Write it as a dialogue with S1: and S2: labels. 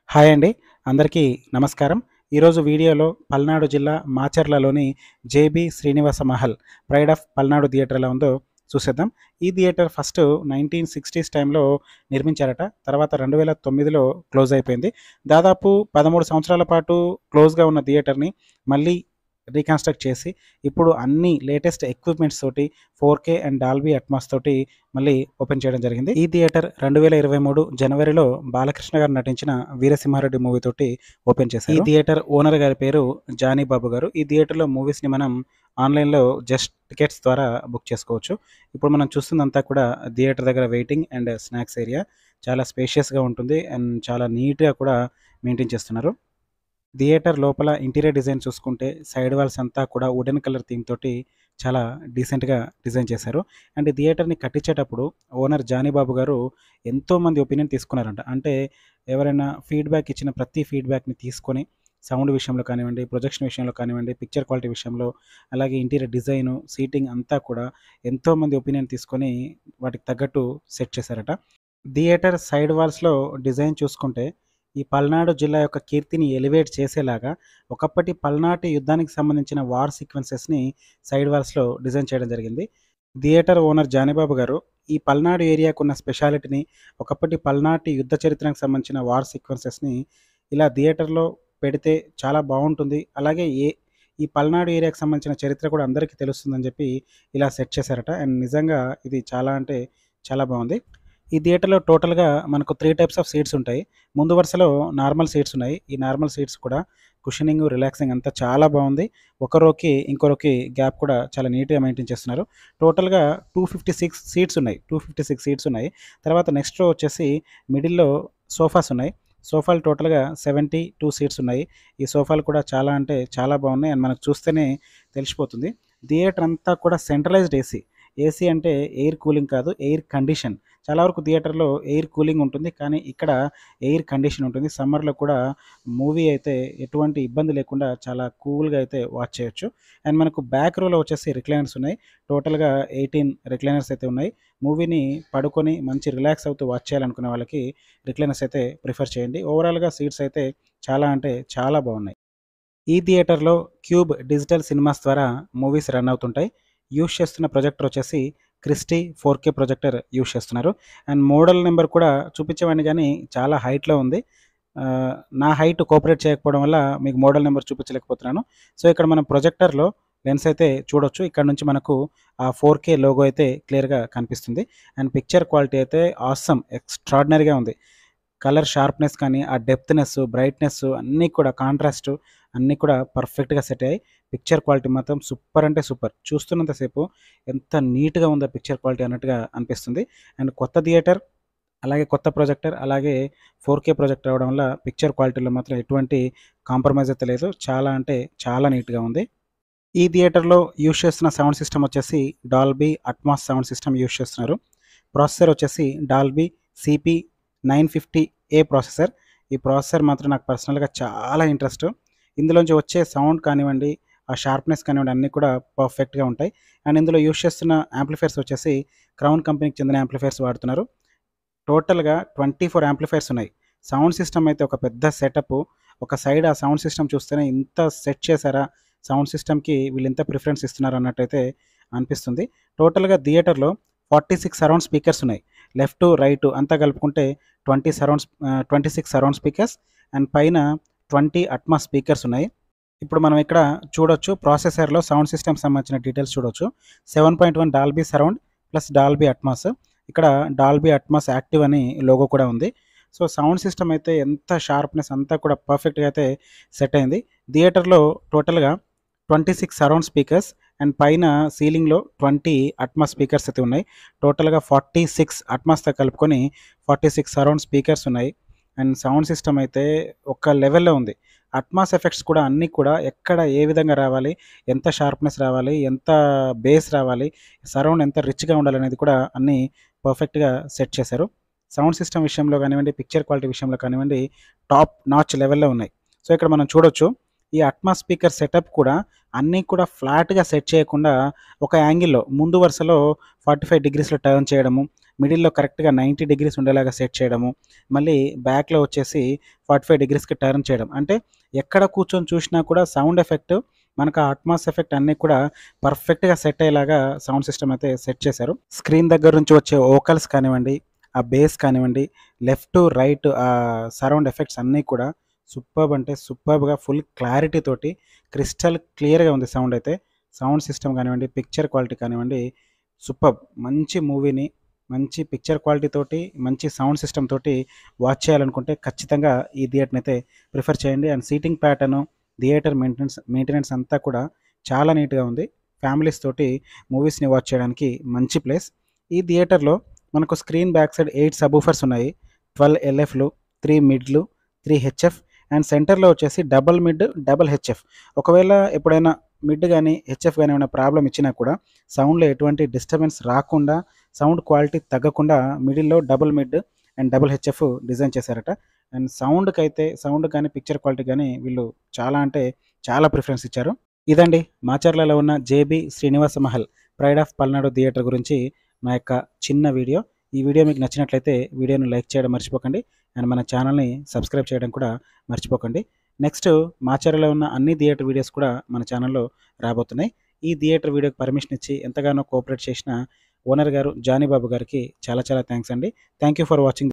S1: hi అండి అందరికీ నమస్కారం ఈరోజు వీడియోలో పల్నాడు జిల్లా మాచర్లలోని JB Srinivasa Mahal pride of Palnadu theatre ఎలా ఉందో చూసేద్దాం ఈ థియేటర్ ఫస్ట్ నైన్టీన్ సిక్స్టీస్ టైంలో నిర్మించారట తర్వాత రెండు వేల తొమ్మిదిలో క్లోజ్ అయిపోయింది దాదాపు పదమూడు సంవత్సరాల పాటు క్లోజ్గా ఉన్న థియేటర్ని మళ్ళీ రీకన్స్ట్రక్ట్ చేసి ఇప్పుడు అన్ని లేటెస్ట్ ఎక్విప్మెంట్స్ తోటి four K and Dolby Atmos తోటి మళ్ళీ ఓపెన్ చేయడం జరిగింది ఈ థియేటర్ రెండు వేల ఇరవై మూడు జనవరిలో బాలకృష్ణ గారు నటించిన వీరసింహారెడ్డి మూవీ తోటి ఓపెన్ చేశారు ఈ థియేటర్ ఓనర్ గారి పేరు జానీ బాబు గారు ఈ థియేటర్లో మూవీస్ని మనం ఆన్లైన్లో జస్ట్ టికెట్స్ ద్వారా బుక్ చేసుకోవచ్చు ఇప్పుడు మనం చూస్తుందంతా కూడా థియేటర్ దగ్గర వెయిటింగ్ అండ్ స్నాక్స్ ఏరియా చాలా స్పేషియస్గా ఉంటుంది అండ్ చాలా నీట్గా కూడా మెయింటైన్ చేస్తున్నారు థియేటర్ లోపల ఇంటీరియర్ డిజైన్ చూసుకుంటే సైడ్ వాల్స్ అంతా కూడా వుడెన్ కలర్ థీమ్ తోటి చాలా డీసెంట్గా డిజైన్ చేశారు అండ్ ఈ థియేటర్ని కట్టించేటప్పుడు ఓనర్ జానీబాబు గారు ఎంతోమంది ఒపీనియన్ తీసుకున్నారంట అంటే ఎవరైనా ఫీడ్బ్యాక్ ఇచ్చిన ప్రతి ఫీడ్బ్యాక్ని తీసుకొని సౌండ్ విషయంలో కానివ్వండి ప్రొజెక్షన్ విషయంలో కానివ్వండి పిక్చర్ క్వాలిటీ విషయంలో అలాగే ఇంటీరియర్ డిజైను సీటింగ్ అంతా కూడా ఎంతోమంది ఒపీనియన్ తీసుకొని వాటికి తగ్గట్టు సెట్ చేశారట థియేటర్ సైడ్ వాల్స్లో డిజైన్ చూసుకుంటే ఈ పల్నాడు జిల్లా యొక్క కీర్తిని ఎలివేట్ చేసేలాగా ఒకప్పటి పల్నాటి యుద్ధానికి సంబంధించిన వార్ సీక్వెన్సెస్ని సైడ్ వాల్స్లో డిజైన్ చేయడం జరిగింది థియేటర్ ఓనర్ జానీబాబు గారు ఈ పల్నాడు ఏరియాకు ఉన్న స్పెషాలిటీని ఒకప్పటి పల్నాటి యుద్ధ చరిత్రకు సంబంధించిన వార్ సీక్వెన్సెస్ని ఇలా థియేటర్లో పెడితే చాలా బాగుంటుంది అలాగే ఏ ఈ పల్నాడు ఏరియాకి సంబంధించిన చరిత్ర కూడా అందరికీ తెలుస్తుందని చెప్పి ఇలా సెట్ చేశారట అండ్ నిజంగా ఇది చాలా అంటే చాలా బాగుంది ఈ థియేటర్లో టోటల్గా మనకు త్రీ టైప్స్ ఆఫ్ సీట్స్ ఉంటాయి ముందు వరుసలో నార్మల్ సీట్స్ ఉన్నాయి ఈ నార్మల్ సీట్స్ కూడా కుషనింగ్ రిలాక్సింగ్ అంతా చాలా బాగుంది ఒక రోకి ఇంకో రోకి గ్యాప్ కూడా చాలా నీట్గా మెయింటైన్ చేస్తున్నారు టోటల్గా టూ ఫిఫ్టీ సిక్స్ సీట్స్ ఉన్నాయి టూ ఫిఫ్టీ సిక్స్ సీట్స్ ఉన్నాయి తర్వాత నెక్స్ట్ రో వచ్చేసి మిడిల్లో సోఫాస్ ఉన్నాయి సోఫాలు టోటల్గా సెవెంటీ టూ సీట్స్ ఉన్నాయి ఈ సోఫాలు కూడా చాలా అంటే చాలా బాగున్నాయి అండ్ మనకు చూస్తేనే తెలిసిపోతుంది థియేటర్ అంతా కూడా సెంట్రలైజ్డ్ ఏసీ ఏసీ అంటే ఎయిర్ కూలింగ్ కాదు ఎయిర్ కండిషన్ చాలా వరకు థియేటర్లో ఎయిర్ కూలింగ్ ఉంటుంది కానీ ఇక్కడ ఎయిర్ కండిషన్ ఉంటుంది సమ్మర్లో కూడా మూవీ అయితే ఎటువంటి ఇబ్బంది లేకుండా చాలా కూల్గా అయితే వాచ్ చేయొచ్చు అండ్ మనకు బ్యాక్ రోలో వచ్చేసి రిక్లైనర్స్ ఉన్నాయి టోటల్గా ఎయిటీన్ రిక్లైనర్స్ అయితే ఉన్నాయి మూవీని పడుకొని మంచి రిలాక్స్ అవుతూ వాచ్ చేయాలనుకునే వాళ్ళకి రిక్లైనర్స్ అయితే ప్రిఫర్ చేయండి ఓవరాల్గా సీట్స్ అయితే చాలా అంటే చాలా బాగున్నాయి ఈ థియేటర్లో క్యూబ్ డిజిటల్ సినిమాస్ ద్వారా మూవీస్ రన్ అవుతుంటాయి యూస్ చేస్తున్న ప్రొజెక్టర్ వచ్చేసి Christie four K projector use చేస్తున్నారు అండ్ మోడల్ నెంబర్ కూడా చూపించేవాడిని కానీ చాలా హైట్లో ఉంది నా హైట్ కోఆపరేట్ చేయకపోవడం వల్ల మీకు మోడల్ నెంబర్ చూపించలేకపోతున్నాను సో ఇక్కడ మనం ప్రొజెక్టర్లో లెన్స్ అయితే చూడొచ్చు ఇక్కడ నుంచి మనకు ఆ ఫోర్ కే లోగో అయితే క్లియర్గా కనిపిస్తుంది అండ్ పిక్చర్ క్వాలిటీ అయితే ఆసమ్ ఎక్స్ట్రాడినరీగా ఉంది కలర్ షార్ప్నెస్ కానీ ఆ డెప్త్నెస్ బ్రైట్నెస్ అన్నీ కూడా కాంట్రాస్ట్ అన్నీ కూడా పర్ఫెక్ట్గా సెట్ అయ్యాయి పిక్చర్ క్వాలిటీ మాత్రం సూపర్ అంటే సూపర్ చూస్తున్నంతసేపు ఎంత నీట్గా ఉందో పిక్చర్ క్వాలిటీ అన్నట్టుగా అనిపిస్తుంది అండ్ కొత్త థియేటర్ అలాగే కొత్త ప్రొజెక్టర్ అలాగే ఫోర్ కే ప్రొజెక్టర్ అవడం వల్ల పిక్చర్ క్వాలిటీలో మాత్రం ఎటువంటి కాంప్రమైజ్ అయితే లేదు చాలా అంటే చాలా నీట్గా ఉంది ఈ థియేటర్లో యూస్ చేస్తున్న సౌండ్ సిస్టమ్ వచ్చేసి Dolby Atmos sound system use చేస్తున్నారు ప్రాసెసర్ వచ్చేసి Dolby CP nine fifty A processor ఈ ప్రాసెసర్ మాత్రం నాకు పర్సనల్గా చాలా ఇంట్రెస్ట్ ఇందులోంచి వచ్చే సౌండ్ కానివ్వండి ఆ షార్ప్నెస్ కానివ్వండి అన్నీ కూడా పర్ఫెక్ట్గా ఉంటాయి అండ్ ఇందులో యూస్ చేస్తున్న యాంప్లిఫైర్స్ వచ్చేసి క్రౌన్ కంపెనీకి చెందిన యాంప్లిఫైర్స్ వాడుతున్నారు టోటల్గా ట్వంటీ ఫోర్ యాంప్లిఫైర్స్ ఉన్నాయి సౌండ్ సిస్టమ్ అయితే ఒక పెద్ద సెటప్ ఒక సైడ్ ఆ సౌండ్ సిస్టమ్ చూస్తేనే ఇంత సెట్ చేశారా సౌండ్ సిస్టమ్కి వీళ్ళు ఎంత ప్రిఫరెన్స్ ఇస్తున్నారు అన్నట్టయితే అనిపిస్తుంది టోటల్గా థియేటర్లో ఫార్టీ సిక్స్ సరౌండ్ స్పీకర్స్ ఉన్నాయి లెఫ్ట్ రైట్ అంతా కలుపుకుంటే twenty surrounds twenty six surround speakers and పైన ట్వంటీ అట్మా స్పీకర్స్ ఉన్నాయి ఇప్పుడు మనం ఇక్కడ చూడొచ్చు ప్రాసెసర్లో సౌండ్ సిస్టమ్ సంబంధించిన డీటెయిల్స్ చూడొచ్చు seven point one Dolby surround plus Dolby Atmos ఇక్కడ డాల్బీ అట్మాస్ యాక్టివ్ అని లోగో కూడా ఉంది సో సౌండ్ సిస్టమ్ అయితే ఎంత షార్ప్నెస్ అంతా కూడా పర్ఫెక్ట్గా అయితే సెట్ అయింది థియేటర్లో టోటల్గా twenty six surround speakers and పైన సీలింగ్లో ట్వంటీ అట్మాస్ స్పీకర్స్ అయితే ఉన్నాయి టోటల్గా ఫార్టీ సిక్స్ అట్మాస్తో కలుపుకొని ఫార్టీ సిక్స్ సరౌండ్ స్పీకర్స్ ఉన్నాయి అండ్ సౌండ్ సిస్టమ్ అయితే ఒక లెవెల్లో ఉంది అట్మాస్ ఎఫెక్ట్స్ కూడా అన్నీ కూడా ఎక్కడ ఏ విధంగా రావాలి ఎంత షార్ప్నెస్ రావాలి ఎంత బేస్ రావాలి సరౌండ్ ఎంత రిచ్గా ఉండాలి అనేది కూడా అన్నీ పర్ఫెక్ట్గా సెట్ చేశారు సౌండ్ సిస్టమ్ విషయంలో కానివ్వండి పిక్చర్ క్వాలిటీ విషయంలో కానివ్వండి టాప్ నాచ్ లెవెల్లో ఉన్నాయి సో ఇక్కడ మనం చూడొచ్చు ఈ అట్మా స్పీకర్ సెటప్ కూడా అన్నీ కూడా ఫ్లాట్గా సెట్ చేయకుండా ఒక యాంగిల్లో ముందు వరుసలో ఫార్టీ ఫైవ్ డిగ్రీస్లో టర్న్ చేయడము మిడిల్లో కరెక్ట్గా నైంటీ డిగ్రీస్ ఉండేలాగా సెట్ చేయడము మళ్ళీ బ్యాక్లో వచ్చేసి ఫార్టీ ఫైవ్ డిగ్రీస్కి టర్న్ చేయడం అంటే ఎక్కడ కూర్చొని చూసినా కూడా సౌండ్ ఎఫెక్ట్ మనకు ఆ అట్మాస్ ఎఫెక్ట్ అన్నీ కూడా పర్ఫెక్ట్గా సెట్ అయ్యేలాగా సౌండ్ సిస్టమ్ అయితే సెట్ చేశారు స్క్రీన్ దగ్గర నుంచి వచ్చే ఓకల్స్ కానివ్వండి ఆ బేస్ కానివ్వండి లెఫ్ట్ రైట్ ఆ సరౌండ్ ఎఫెక్ట్స్ అన్నీ కూడా సూపర్బ్ అంటే సూపర్బ్గా ఫుల్ క్లారిటీ తోటి క్రిస్టల్ క్లియర్గా ఉంది సౌండ్ అయితే సౌండ్ సిస్టమ్ కానివ్వండి పిక్చర్ క్వాలిటీ కానివ్వండి సూపర్ మంచి మూవీని మంచి పిక్చర్ క్వాలిటీ తోటి మంచి సౌండ్ సిస్టమ్ తోటి వాచ్ చేయాలనుకుంటే ఖచ్చితంగా ఈ థియేటర్ని అయితే ప్రిఫర్ చేయండి and seating pattern theatre maintenance maintenance అంతా కూడా చాలా నీట్గా ఉంది ఫ్యామిలీస్ తోటి మూవీస్ని వాచ్ చేయడానికి మంచి ప్లేస్ ఈ థియేటర్లో మనకు screen back side eight subwoofers ఉన్నాయి ట్వెల్వ్ ఎల్ఎఫ్లు త్రీ మిడ్లు త్రీ హెచ్ఎఫ్ అండ్ సెంటర్లో వచ్చేసి డబల్ మిడ్ డబల్ హెచ్ఎఫ్ ఒకవేళ ఎప్పుడైనా మిడ్ కానీ హెచ్ఎఫ్ కానీ ఏమైనా ప్రాబ్లం ఇచ్చినా కూడా సౌండ్లో ఎటువంటి డిస్టర్బెన్స్ రాకుండా సౌండ్ క్వాలిటీ తగ్గకుండా మిడిల్లో double mid and double HF design చేశారట అండ్ సౌండ్కి అయితే సౌండ్ కానీ పిక్చర్ క్వాలిటీ కానీ వీళ్ళు చాలా అంటే చాలా ప్రిఫరెన్స్ ఇచ్చారు ఇదండి మాచర్లలో ఉన్న JB Srinivasa Mahal pride of Palnadu theatre గురించి నా యొక్క చిన్న వీడియో ఈ వీడియో మీకు నచ్చినట్లయితే వీడియోని లైక్ చేయడం మర్చిపోకండి అండ్ మన ఛానల్ని సబ్స్క్రైబ్ చేయడం కూడా మర్చిపోకండి నెక్స్ట్ మాచర్లలో ఉన్న అన్ని థియేటర్ వీడియోస్ కూడా మన ఛానల్లో రాబోతున్నాయి ఈ థియేటర్ వీడియోకి పర్మిషన్ ఇచ్చి ఎంతగానో కోఆపరేట్ చేసిన ఓనర్ గారు జానీబాబు గారికి చాలా చాలా థ్యాంక్స్ అండి థ్యాంక్ యూ ఫర్ వాచింగ్